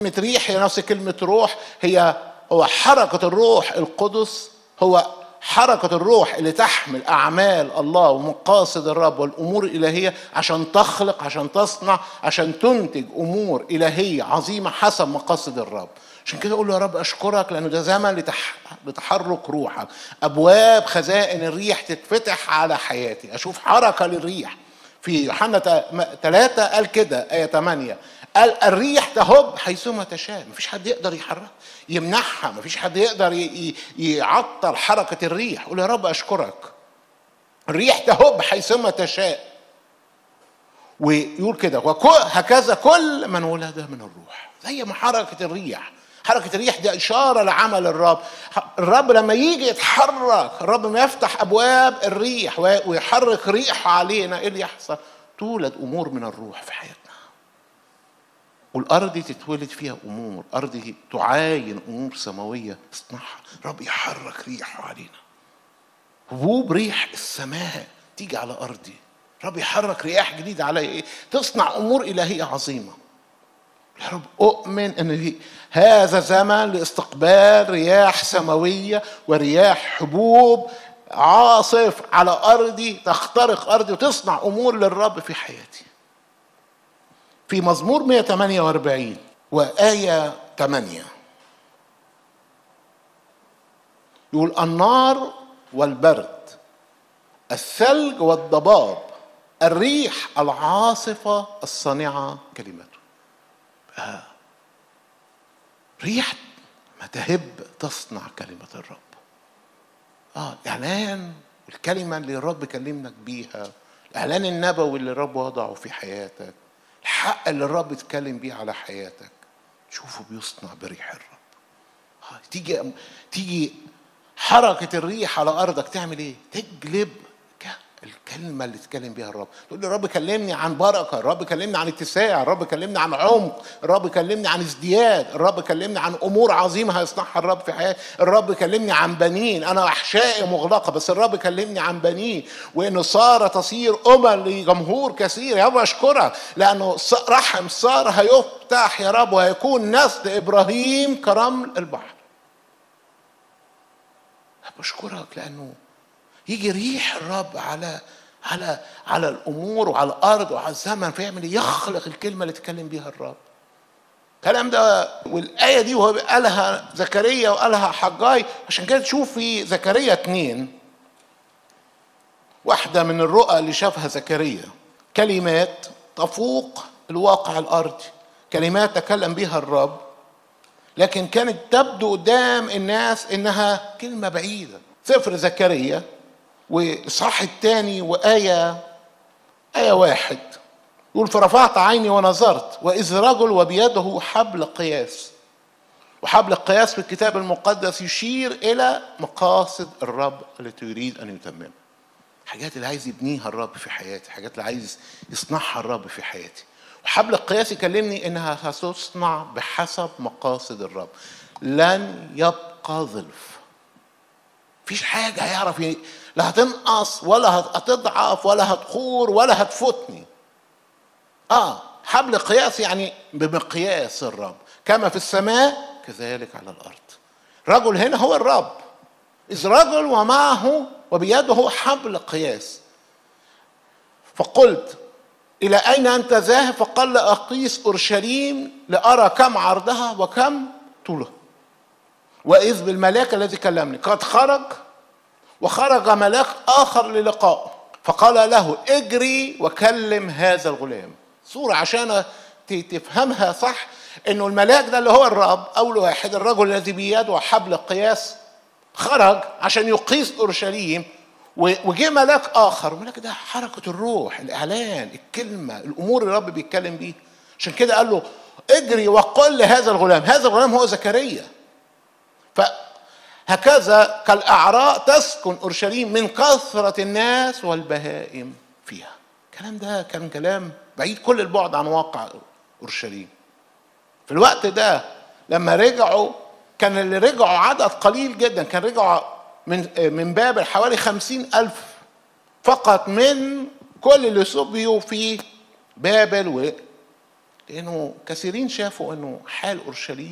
كلمة ريح هي نفس كلمة روح هي هو حركة الروح القدس هو حركة الروح اللي تحمل أعمال الله ومقاصد الرب والأمور الإلهية عشان تخلق عشان تصنع عشان تنتج أمور إلهية عظيمة حسب مقاصد الرب عشان كده أقول له يا رب أشكرك لأنه ده زمن لتح... لتحرك روحك أبواب خزائن الريح تتفتح على حياتي أشوف حركة للريح في يوحنا ثلاثة قال كده آية 8 قال الريح تهب حيثما تشاء مفيش حد يقدر يحركها يمنعها مفيش حد يقدر يعطل حركة الريح قول يا رب أشكرك الريح تهب حيثما تشاء ويقول كده وهكذا كل من ولد من الروح زي ما حركة الريح حركة الريح دي إشارة لعمل الرب الرب لما يجي يتحرك الرب ما يفتح أبواب الريح ويحرك ريحه علينا إيه اللي يحصل تولد أمور من الروح في حياتنا والأرض تتولد فيها أمور أرض تعاين أمور سماوية تصنعها الرب يحرك ريحه علينا هبوب ريح السماء تيجي على أرضي الرب يحرك رياح جديدة علي إيه تصنع أمور إلهية عظيمة يا رب أؤمن أن هذا زمن لاستقبال رياح سماوية ورياح حبوب عاصف على أرضي تخترق أرضي وتصنع أمور للرب في حياتي في مزمور 148 وآية 8 يقول النار والبرد الثلج والضباب الريح العاصفة الصانعة كلمته آه. ريح ما تهب تصنع كلمة الرب اه اعلان الكلمة اللي الرب كلمنك بيها الاعلان النبوي اللي الرب وضعه في حياتك الحق اللي الرب اتكلم بيه على حياتك شوفه بيصنع بريح الرب آه. تيجي تيجي حركة الريح على أرضك تعمل إيه؟ تجلب الكلمة اللي اتكلم بيها الرب تقول لي الرب كلمني عن بركة الرب كلمني عن اتساع الرب كلمني عن عمق الرب كلمني عن ازدياد الرب كلمني عن أمور عظيمة هيصنعها الرب في حياتي الرب كلمني عن بنين أنا أحشائي مغلقة بس الرب كلمني عن بنين وإن سارة تصير أمل لجمهور كثير يا رب أشكرك لأنه رحم سارة هيفتح يا رب وهيكون نسل إبراهيم كرمل البحر بشكرك لأنه يجي ريح الرب على على على الامور وعلى الارض وعلى الزمن فيعمل يخلق الكلمه اللي اتكلم بيها الرب الكلام ده والايه دي وهو قالها زكريا وقالها حجاي عشان كده تشوف في زكريا اتنين واحده من الرؤى اللي شافها زكريا كلمات تفوق الواقع الارضي كلمات تكلم بها الرب لكن كانت تبدو قدام الناس انها كلمه بعيده سفر زكريا واصحاح الثاني وايه ايه واحد يقول فرفعت عيني ونظرت واذ رجل وبيده حبل قياس وحبل القياس في الكتاب المقدس يشير الى مقاصد الرب التي يريد ان يتممها حاجات اللي عايز يبنيها الرب في حياتي حاجات اللي عايز يصنعها الرب في حياتي وحبل القياس يكلمني انها هتصنع بحسب مقاصد الرب لن يبقى ظلف مفيش حاجة هيعرف ي... لا هتنقص ولا هتضعف ولا هتخور ولا هتفوتني اه حبل قياس يعني بمقياس الرب كما في السماء كذلك على الارض رجل هنا هو الرب اذ رجل ومعه وبيده حبل قياس فقلت الى اين انت ذاهب فقال لاقيس اورشليم لارى كم عرضها وكم طولها واذ بالملاك الذي كلمني قد خرج وخرج ملاك اخر للقائه فقال له اجري وكلم هذا الغلام صورة عشان تفهمها صح انه الملاك ده اللي هو الرب اول واحد الرجل الذي بيده حبل قياس خرج عشان يقيس اورشليم وجه ملاك اخر الملاك ده حركه الروح الاعلان الكلمه الامور الرب بيتكلم بيها عشان كده قال له اجري وقل لهذا الغلام هذا الغلام هو زكريا فهكذا كالاعراء تسكن اورشليم من كثره الناس والبهائم فيها الكلام ده كان كلام بعيد كل البعد عن واقع اورشليم في الوقت ده لما رجعوا كان اللي رجعوا عدد قليل جدا كان رجعوا من من بابل حوالي خمسين ألف فقط من كل اللي سبيوا في بابل انه كثيرين شافوا انه حال اورشليم